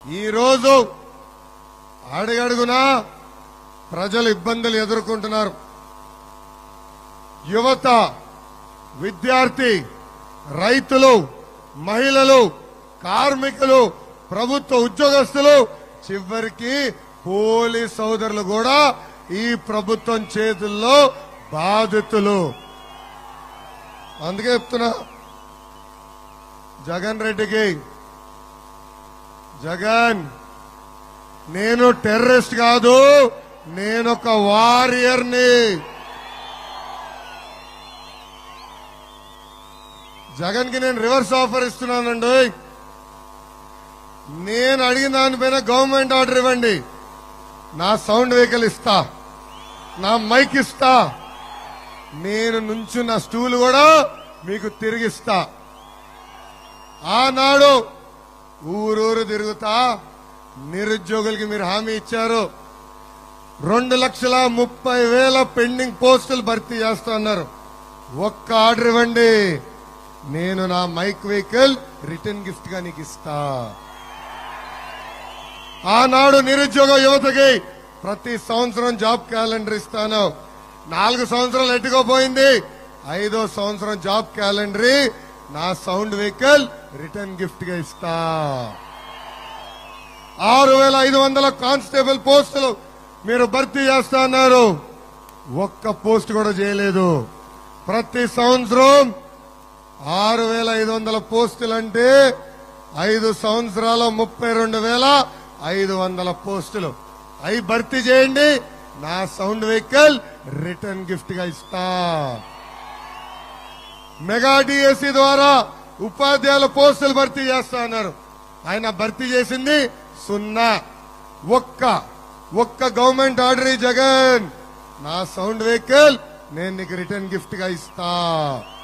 ఈరోజు అడుగడుగునా ప్రజలు ఇబ్బందులు ఎదుర్కొంటున్నారు యువత విద్యార్థి రైతులు మహిళలు కార్మికులు ప్రభుత్వ ఉద్యోగస్తులు చివరికి పోలీస్ సోదరులు కూడా ఈ ప్రభుత్వం చేతుల్లో బాధితులు అందుకే చెప్తున్నా జగన్ రెడ్డికి జగన్ నేను టెర్రరిస్ట్ కాదు నేనొక వారియర్ని జగన్ కి నేను రివర్స్ ఆఫర్ ఇస్తున్నానండి నేను అడిగిన దానిపైన గవర్నమెంట్ ఆర్డర్ ఇవ్వండి నా సౌండ్ వెహికల్ ఇస్తా నా మైక్ ఇస్తా నేను నుంచున్న స్టూల్ కూడా మీకు తిరిగిస్తా ఆనాడు ఊరూరు తిరుగుతా నిరుద్యోగులకి మీరు హామీ ఇచ్చారు రెండు లక్షల ముప్పై వేల పెండింగ్ పోస్టులు భర్తీ చేస్తా అన్నారు ఒక్క ఆర్డర్ ఇవ్వండి నేను నా మైక్ వెహికల్ రిటర్న్ గిఫ్ట్ గా నీకు ఇస్తా ఆనాడు నిరుద్యోగ యువతకి ప్రతి సంవత్సరం జాబ్ క్యాలెండర్ ఇస్తాను నాలుగు సంవత్సరాలు ఎట్టుకోపోయింది ఐదో సంవత్సరం జాబ్ క్యాలెండర్ నా సౌండ్ వెహికల్ రిటర్న్ గిఫ్ట్ గా ఇస్తా ఆరు వేల ఐదు వందల కానిస్టేబుల్ పోస్టులు మీరు భర్తీ చేస్తా అన్నారు ఒక్క పోస్ట్ కూడా చేయలేదు ప్రతి సంవత్సరం ఆరు వేల ఐదు వందల పోస్టులు అంటే ఐదు సంవత్సరాల ముప్పై రెండు వేల ఐదు వందల పోస్టులు అవి భర్తీ చేయండి నా సౌండ్ వెహికల్ రిటర్న్ గిఫ్ట్ గా ఇస్తా మెగా డిఎస్సి ద్వారా ఉపాధ్యాయుల పోస్టులు భర్తీ చేస్తా అన్నారు ఆయన భర్తీ చేసింది సున్నా ఒక్క ఒక్క గవర్నమెంట్ ఆర్డర్ జగన్ నా సౌండ్ వెహికల్ నేను నీకు రిటర్న్ గిఫ్ట్ గా ఇస్తా